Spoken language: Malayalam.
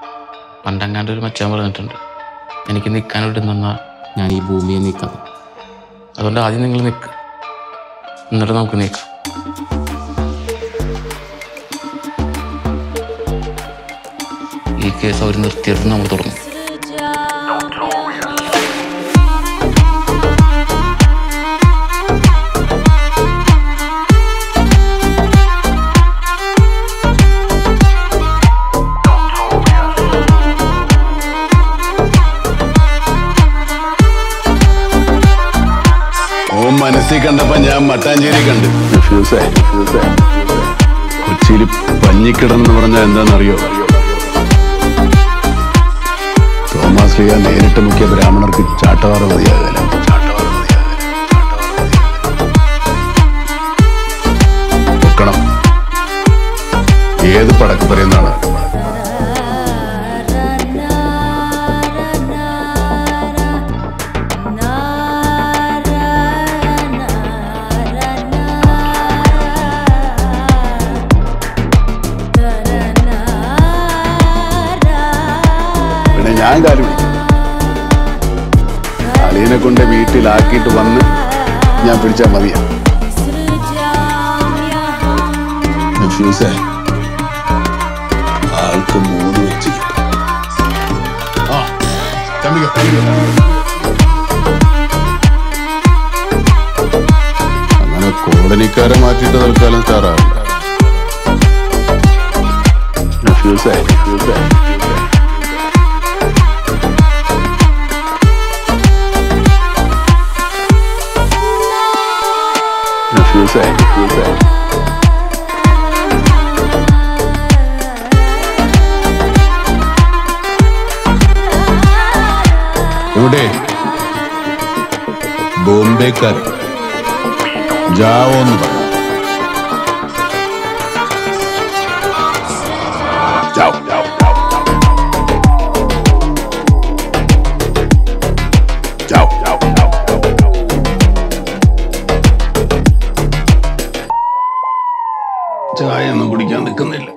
പണ്ടങ്ങാണ്ട് ഒരു മച്ചാൻ പറഞ്ഞിട്ടുണ്ട് എനിക്ക് നിൽക്കാൻ വേണ്ടി നിന്നാ ഞാൻ ഈ ഭൂമിയെ നീക്കാം അതുകൊണ്ട് ആദ്യം നിങ്ങൾ നിൽക്ക് എന്നിട്ട് നമുക്ക് നീക്കാം ഈ കേസ് അവർ നിർത്തിയെടുത്ത് നമ്മൾ തുടങ്ങും ഓൻ മനസ്സിൽ കണ്ടപ്പോ ഞാൻ മട്ടാഞ്ചേരി കണ്ട് ഫ്യൂസേ കൊച്ചിയിൽ പഞ്ഞിക്കിടന്ന് പറഞ്ഞാൽ എന്താണെന്നറിയോ തോമസ് ലീഗ നേരിട്ട് മുഖ്യ ബ്രാഹ്മണർക്ക് ചാട്ടവാറ മതിയാകല പൊക്കണം ഏത് പടക്ക് പറയുന്നതാണ് പിന്നെ ഞാൻ കാലു പിടിക്കും അളിയനെ കൊണ്ട് വീട്ടിലാക്കിയിട്ട് വന്ന് ഞാൻ പിടിച്ചാൽ മതിയാ ഫ്യൂസേ ആൾക്ക് മൂന്ന് വെച്ച് കിട്ടും ആ കമ്മിക അങ്ങനെ കോളനിക്കാരെ മാറ്റിയിട്ട് തൽക്കാലം സ്റ്റാറാവില്ല ഫ്യൂസേ ഫ്യൂസേ ഫ്യൂസേ ഫ്യൂസേ ഇവിടെ ബോംബെക്കാർ ജാവോ എന്ന് പറഞ്ഞു ജാവോ, ജാവോ, ജാവോ, ജാവോ. ജാവോ, ജാവോ, ജാവോ, ജാവോ, ജാവോ. ചായ ഒന്നും കുടിക്കാൻ നിൽക്കുന്നില്ല